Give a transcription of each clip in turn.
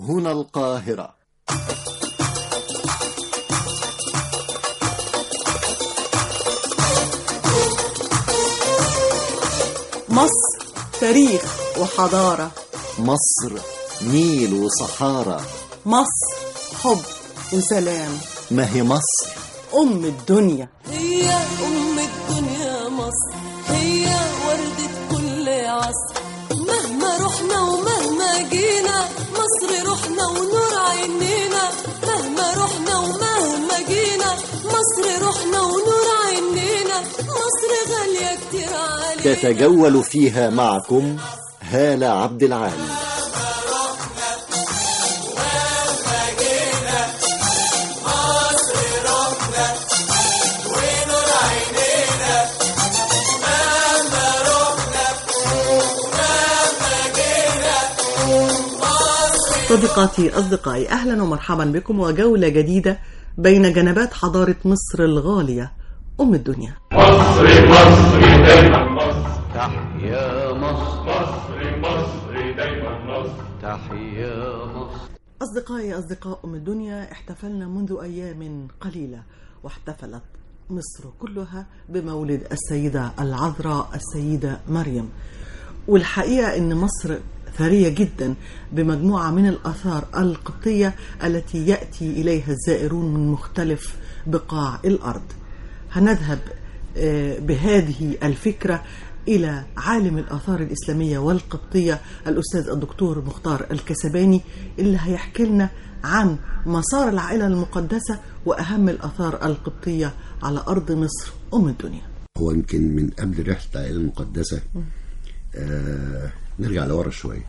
هنا القاهرة مصر تاريخ وحضارة مصر نيل وصحارى مصر حب وسلام ما هي مصر أم الدنيا هي أم الدنيا مصر هي وردة كل عصر مهما رحنا ومهما جينا مصر روحنا ونور عينينا مهما رحنا ومهما جينا مصر روحنا ونور عينينا مصر غالية كتير علينا تتجول فيها معكم هالة عبد العال صديقاتي أصدقائي أهلا ومرحبا بكم وجولة جديدة بين جنبات حضارة مصر الغالية أم الدنيا مصر مصر دايما مصر تحيا مصر مصر مصر دايما مصر تحيا مصر أصدقائي أصدقاء أم الدنيا احتفلنا منذ أيام قليلة واحتفلت مصر كلها بمولد السيدة العذراء السيدة مريم والحقيقة أن مصر ثرية جدا بمجموعة من الآثار القبطية التي يأتي إليها الزائرون من مختلف بقاع الأرض هنذهب آه، بهذه الفكرة إلى عالم الآثار الإسلامية والقبطية الأستاذ الدكتور مختار الكسباني اللي هيحكي لنا عن مسار العائلة المقدسة وأهم الآثار القبطية على أرض مصر أم الدنيا هو يمكن من قبل رحلة العائلة المقدسة آه نرجع لورا شوية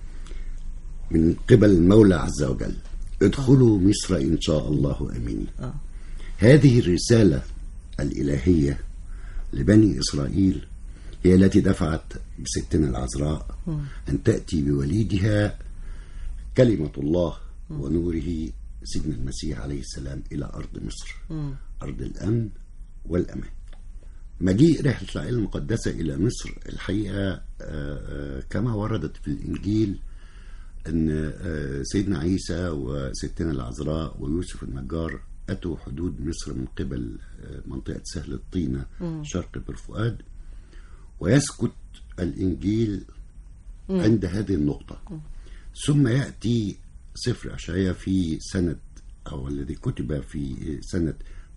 من قبل المولى عز وجل ادخلوا مصر إن شاء الله آمين هذه الرسالة الإلهية لبني إسرائيل هي التي دفعت بستنا العذراء أن تأتي بوليدها كلمة الله ونوره سيدنا المسيح عليه السلام إلى أرض مصر أرض الأمن والأمان مجيء رحلة العائلة المقدسة إلى مصر الحقيقة آه، آه، كما وردت في الإنجيل أن آه، سيدنا عيسى وستنا العذراء ويوسف النجار أتوا حدود مصر من قبل آه، منطقة سهل الطينة شرق بر فؤاد ويسكت الإنجيل عند هذه النقطة ثم يأتي سفر أشعياء في سنة أو الذي كتب في سنة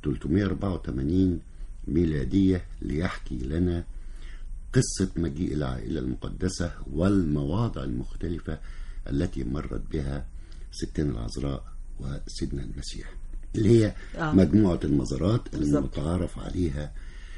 384 ميلادية ليحكي لنا قصة مجيء العائلة المقدسة والمواضع المختلفة التي مرت بها ستنا العذراء وسيدنا المسيح اللي هي آه. مجموعة المزارات بالظبط. المتعارف عليها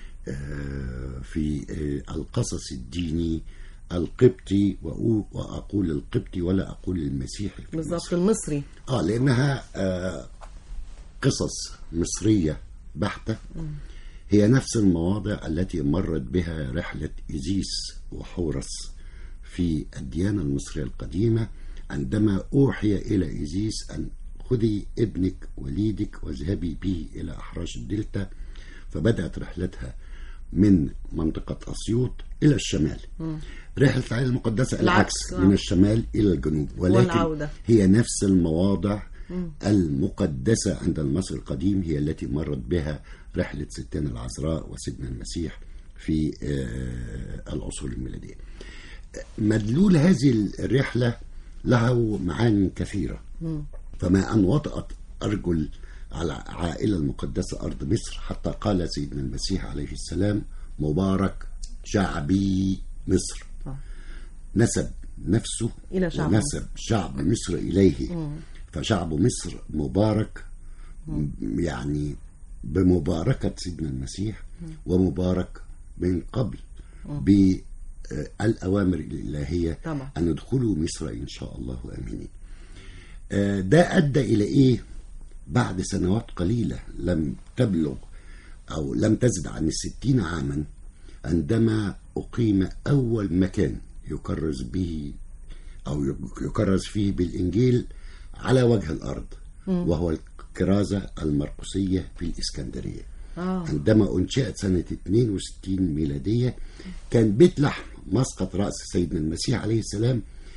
آه، في آه، القصص الديني القبطي وأقول- وأقول القبطي ولا أقول المسيحي في بالظبط مصر. المصري اه لانها آه قصص مصريه بحته هي نفس المواضع التي مرت بها رحله ايزيس وحورس في الديانه المصريه القديمه عندما اوحي الى ايزيس ان خذي ابنك وليدك واذهبي به الى احراش الدلتا فبدات رحلتها من منطقه اسيوط الى الشمال رحله العائله المقدسه العكس العكس، آه. من الشمال الى الجنوب ولكن والعودة. هي نفس المواضع المقدسة عند المصري القديم هي التي مرت بها رحلة ستنا العذراء وسيدنا المسيح في آه، العصور الميلادية مدلول هذه الرحلة له معان كثيرة فما أن وطأت أرجل على عائلة المقدسة أرض مصر حتى قال سيدنا المسيح عليه السلام مبارك شعبي مصر نسب نفسه إلى شعب ونسب شعب مصر إليه فشعب مصر مبارك م- يعني بمباركة سيدنا المسيح ومبارك من قبل بالأوامر الإلهية طبعا. أن ادخلوا مصر إن شاء الله آمنين آه، ده أدى إلى إيه بعد سنوات قليلة لم تبلغ أو لم تزد عن الستين عاما عندما أقيم أول مكان يكرز به أو يكرز فيه بالإنجيل على وجه الأرض وهو الكرازة المرقسية في الإسكندرية آه. عندما أنشئت سنة 62 ميلادية كان بيت لحم مسقط رأس سيدنا المسيح عليه السلام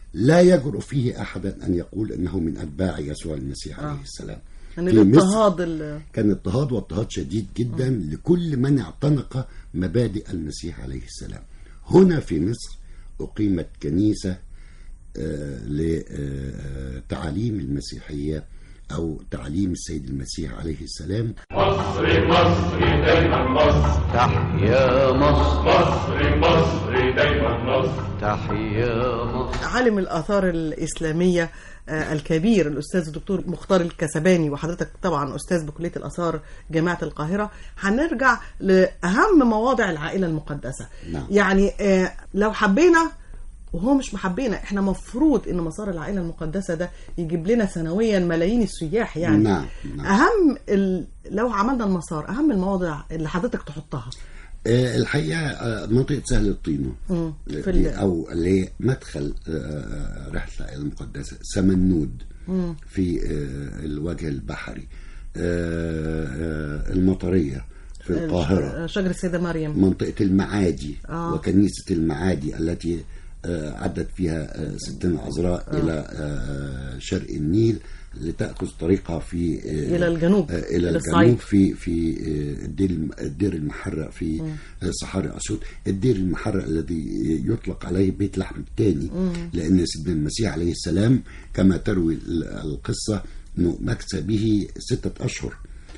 لا يجرؤ فيه أحدا أن يقول أنه من أتباع يسوع المسيح عليه السلام يعني في مصر الاضطهاد ال- كان اضطهاد واضطهاد شديد جدا لكل من اعتنق مبادئ المسيح عليه السلام هنا في مصر أقيمت كنيسة آه، لتعاليم المسيحية أو تعليم السيد المسيح عليه السلام مصر مصر دايما مصر تحيا مصر مصر مصر دايما مصر تحيا مصر عالم الآثار الإسلامية آه، الكبير الأستاذ الدكتور مختار الكسباني وحضرتك طبعا أستاذ بكلية الآثار جامعة القاهرة هنرجع لأهم مواضع العائلة المقدسة نعم. يعني آه، لو حبينا وهو مش محبينا احنا مفروض ان مسار العائله المقدسه ده يجيب لنا سنويا ملايين السياح يعني نعم، نعم. اهم ال... لو عملنا المسار اهم المواضع اللي حضرتك تحطها آه، الحقيقة آه، منطقة سهل الطينو مم. في دي ال- أو اللي هي مدخل آه، رحلة المقدسة سمنود في آه، الوجه البحري آه، آه، المطرية في القاهرة شجر السيده مريم منطقة المعادي آه. وكنيسة المعادي التي آه، عدت فيها آه، ستنا العذراء إلى آه، شرق النيل لتأخذ طريقها في آه، إلى الجنوب، آه، إلى إلى الصعيد. الجنوب في في آه، الدير الم- الدير المحرق في آه، صحاري أسيوط الدير المحرق الذي يطلق عليه بيت لحم الثاني لأن سيدنا المسيح عليه السلام كما تروي ال- القصة أنه مكث به ستة أشهر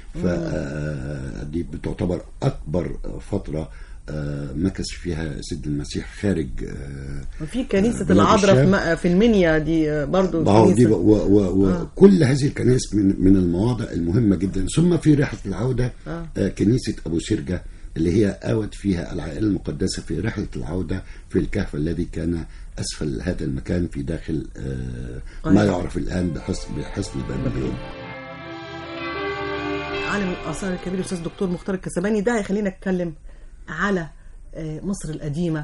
فدي بتعتبر أكبر فترة آه، مكث فيها سيد المسيح خارج آه، في كنيسه بلاد العذراء في, الشام. م- في المنيا دي آه، برضو ما هو دي كنيسة- و و وكل هذه الكنائس من من المواضع المهمه جدا ثم في رحله العوده آه. آه. كنيسه ابو سرجه اللي هي اوت فيها العائله المقدسه في رحله العوده في الكهف الذي كان اسفل هذا المكان في داخل آه ما أيوة. يعرف الان بحصن بحصن بابليون عالم الاثار الكبير الاستاذ الدكتور مختار الكسباني ده هيخلينا نتكلم على آه، مصر القديمه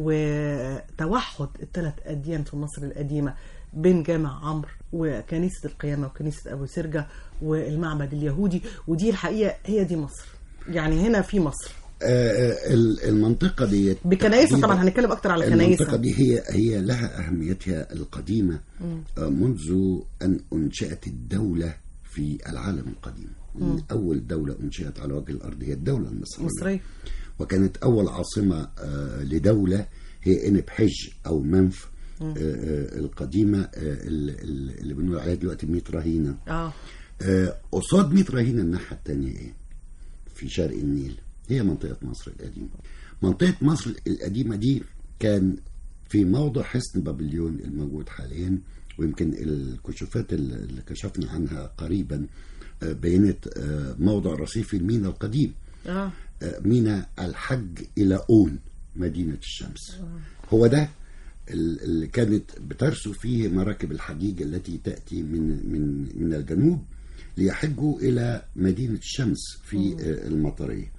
وتوحد الثلاث اديان في مصر القديمه بين جامع عمرو وكنيسه القيامه وكنيسه ابو سرجه والمعبد اليهودي ودي الحقيقه هي دي مصر يعني هنا في مصر آه ال- المنطقه دي بكنايسها طبعا هنتكلم اكتر على المنطقة كنايسها دي هي هي لها أهميتها القديمة آه، منذ أن أنشأت الدولة في العالم القديم من أول دولة أنشأت على وجه الأرض هي الدولة المصرية مصريه وكانت أول عاصمة آه، لدولة هي إنب حج أو منف آه، آه، القديمة آه، اللي اللي بنقول عليها دلوقتي 100 رهينة اه آه، قصاد 100 رهينة الناحية التانية إيه؟ في شرق النيل هي منطقة مصر القديمة منطقة مصر القديمة دي كان في موضع حصن بابليون الموجود حاليا ويمكن الكشوفات اللي كشفنا عنها قريبا آه، بينت آه، موضع رصيف المينا القديم اه آه، مينا الحج إلى أون مدينة الشمس هو ده ال- اللي كانت بترسو فيه مراكب الحجيج التي تأتي من من من الجنوب ليحجوا إلى مدينة الشمس في آه، المطرية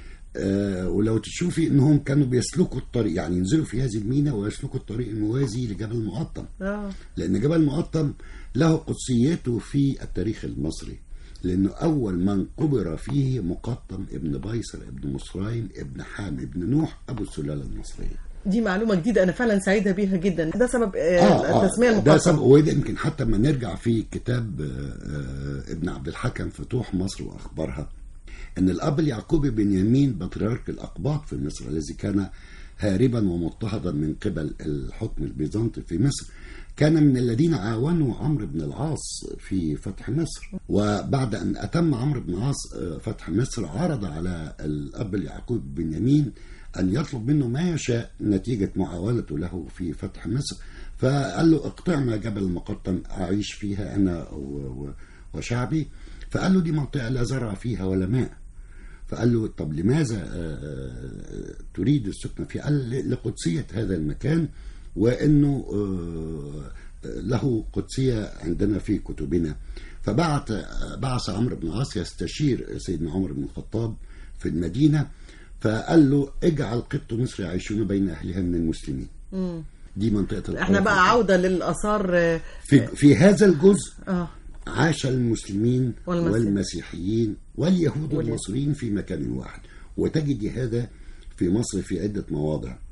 آه، ولو تشوفي انهم كانوا بيسلكوا الطريق يعني ينزلوا في هذه المينا ويسلكوا الطريق الموازي لجبل مقطم اه لأن جبل مقطم له قدسيته في التاريخ المصري لأنه أول من قبر فيه مقطم ابن بيصر ابن مصرايم ابن حام ابن نوح أبو السلالة المصرية دي معلومه جديده انا فعلا سعيده بيها جدا ده سبب آه التسميه ده المقطمه سبب وده يمكن حتى ما نرجع في كتاب آه، آه، ابن عبد الحكم فتوح مصر وأخبارها أن الأب اليعقوبي بنيامين بطريرك الأقباط في مصر الذي كان هاربا ومضطهدا من قبل الحكم البيزنطي في مصر كان من الذين عاونوا عمرو بن العاص في فتح مصر وبعد أن أتم عمرو بن العاص آه، فتح مصر عرض على الأب اليعقوب بنيامين أن يطلب منه ما يشاء نتيجة معاونته له في فتح مصر فقال له اقطعنا جبل المقطم أعيش فيها أنا و- و- وشعبي فقال له دي منطقة لا زرع فيها ولا ماء فقال له طب لماذا آه، آه، تريد السكن فيه قال ل- لقدسية هذا المكان وأنه آه، له قدسية عندنا في كتبنا فبعت بعث عمرو بن العاص يستشير سيدنا عمر بن الخطاب في المدينة فقال له اجعل قبط مصر يعيشون بين أهلها من المسلمين دي منطقة احنا القرى. بقى عوده للاثار آه، في, في هذا الجزء اه عاش المسلمين والمسيح. والمسيحيين واليهود واليهود. المصريين في مكان واحد وتجد هذا في مصر في عدة مواضع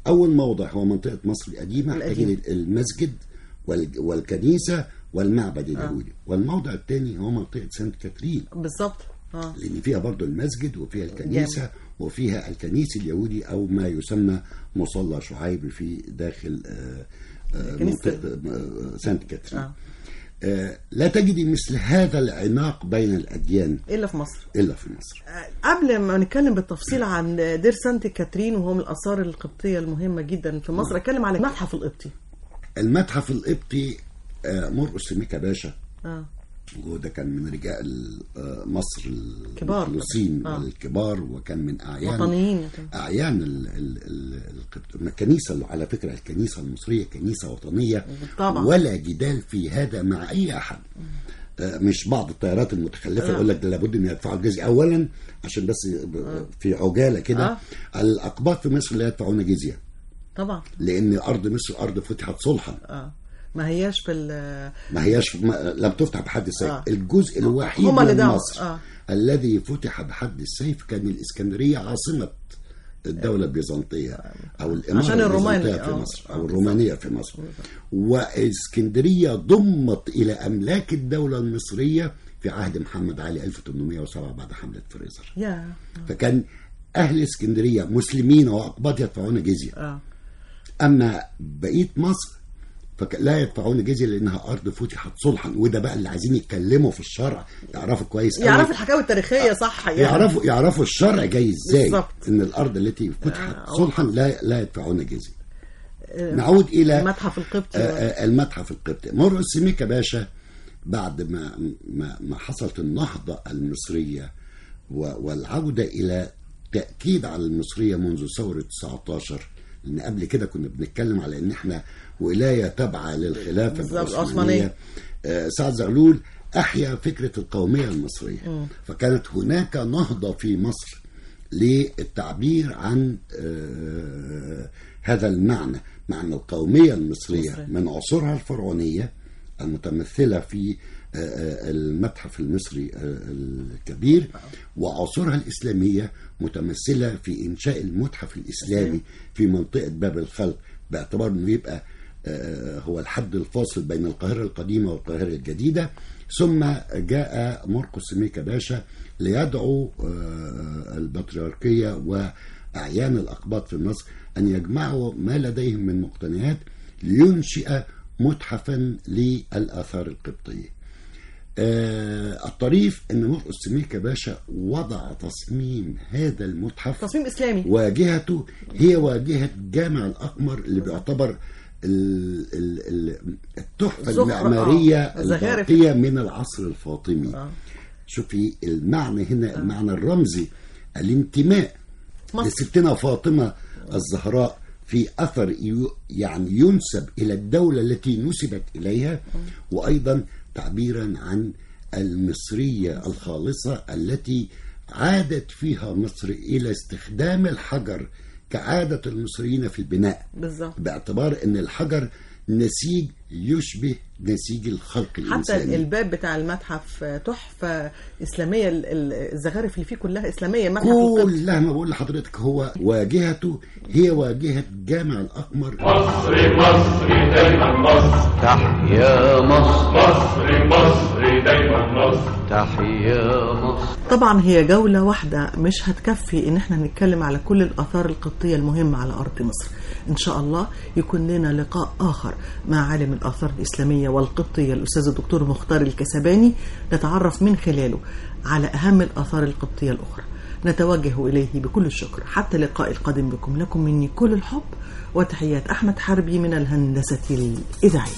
اول موضع هو منطقه مصر القديمه القديمة. تجد المسجد والج- والكنيسه والمعبد اليهودي والموضع الثاني هو منطقه سانت كاترين بالظبط اه لان فيها برضو المسجد وفيها الكنيسه وفيها الكنيس اليهودي او ما يسمى مصلى شعيب في داخل آه، آه، كنيسة منطقه آه، سانت كاترين آه. آه، لا تجد مثل هذا العناق بين الاديان الا في مصر الا في مصر قبل ما نتكلم بالتفصيل عن دير سانت كاترين وهو من الاثار القبطيه المهمه جدا في مصر اتكلم على المتحف القبطي المتحف القبطي آه، مرقس سميكا باشا اه وده كان من رجال آه، مصر كبار. المخلصين آه. الكبار وكان من اعيان وطنيين اعيان ال- ال- ال- القبط- الكنيسه اللي- على فكره الكنيسه المصريه كنيسه وطنيه طبعا. ولا جدال في هذا مع اي احد آه، مش بعض التيارات المتخلفه آه. يقول لك ده لابد ان يدفعوا الجزيه اولا عشان بس ب- في عجاله كده آه. الاقباط في مصر لا يدفعون جزيه طبعا لان ارض مصر ارض فتحت صلحا اه ما هياش بال ما هياش ما لم تفتح بحد السيف آه. آه. الجزء الوحيد هما اللي من دعوا. مصر آه. آه. الذي فتح بحد السيف كان الإسكندرية عاصمة الدولة البيزنطية أو الإمارة عشان الرومان. البيزنطية في آه. مصر آه، أو الرومانية في مصر وإسكندرية ضمت إلى أملاك الدولة المصرية في عهد محمد علي 1807 بعد حملة فريزر يا فكان أهل اسكندرية مسلمين وأقباط يدفعون جزية اه اما بقيه مصر فلا يدفعون جزيه لانها ارض فتحت صلحا وده بقى اللي عايزين يتكلموا في الشرع يعرفوا كويس أوي. يعرفوا الحكاوي التاريخيه صح يعني يعرفوا يعرفوا الشرع جاي ازاي بالظبط. ان الارض التي فتحت آه. صلحا لا لا يدفعون جزيه نعود الى المتحف القبطي آه، آه، المتحف القبطي مرقس سميكا باشا بعد ما ما ما حصلت النهضه المصريه و- والعوده الى تاكيد على المصريه منذ ثوره 19 لان قبل كده كنا بنتكلم على ان احنا ولايه تابعه للخلافه بالظبط، العثمانيه العثمانية. آه، سعد زغلول احيا فكره القوميه المصريه فكانت هناك نهضه في مصر للتعبير عن آه، هذا المعنى معنى القوميه المصريه مصرية. من عصورها الفرعونيه المتمثله في آه، آه، المتحف المصري آه، الكبير وعصورها الاسلاميه متمثله في انشاء المتحف الاسلامي في منطقه باب الخلق باعتبار انه يبقى آه، هو الحد الفاصل بين القاهره القديمه والقاهره الجديده ثم جاء مرقس سميكا باشا ليدعو آه، البطريركيه واعيان الاقباط في مصر ان يجمعوا ما لديهم من مقتنيات لينشئ متحفا للاثار القبطيه. آه الطريف ان مرقس سميكا باشا وضع تصميم هذا المتحف تصميم اسلامي واجهته هي واجهة جامع الأقمر اللي بيعتبر ال- ال- ال- التحفة الزخرة، المعمارية آه، الزخارف. الباقية من العصر الفاطمي آه. شوفي المعنى هنا المعنى الرمزي الانتماء مصر. لستنا فاطمة الزهراء في أثر يو- يعني ينسب إلى الدولة التي نسبت إليها وأيضا تعبيرا عن المصرية الخالصة التي عادت فيها مصر إلى استخدام الحجر كعادة المصريين في البناء بالظبط باعتبار أن الحجر نسيج يشبه نسيج الخلق حتى الإنساني الباب بتاع المتحف تحفه اسلاميه ال- ال- الزخارف اللي فيه كلها اسلاميه متحف القبطي كلها ما بقول لحضرتك هو واجهته هي واجهة جامع الأقمر مصري مصري دايما مصر تحيا مصر مصري مصري دايما مصر تحيا مصر طبعا هي جولة واحدة مش هتكفي ان احنا نتكلم على كل الآثار القبطية المهمة على أرض مصر إن شاء الله يكون لنا لقاء آخر مع عالم الآثار الإسلامية والقبطية الأستاذ الدكتور مختار الكسباني نتعرف من خلاله على أهم الآثار القبطية الأخرى نتوجه إليه بكل الشكر حتى اللقاء القادم بكم لكم مني كل الحب وتحيات أحمد حربي من الهندسة الإذاعية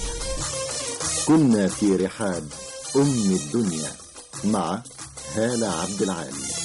كنا في رحاب أم الدنيا مع هالة عبد العال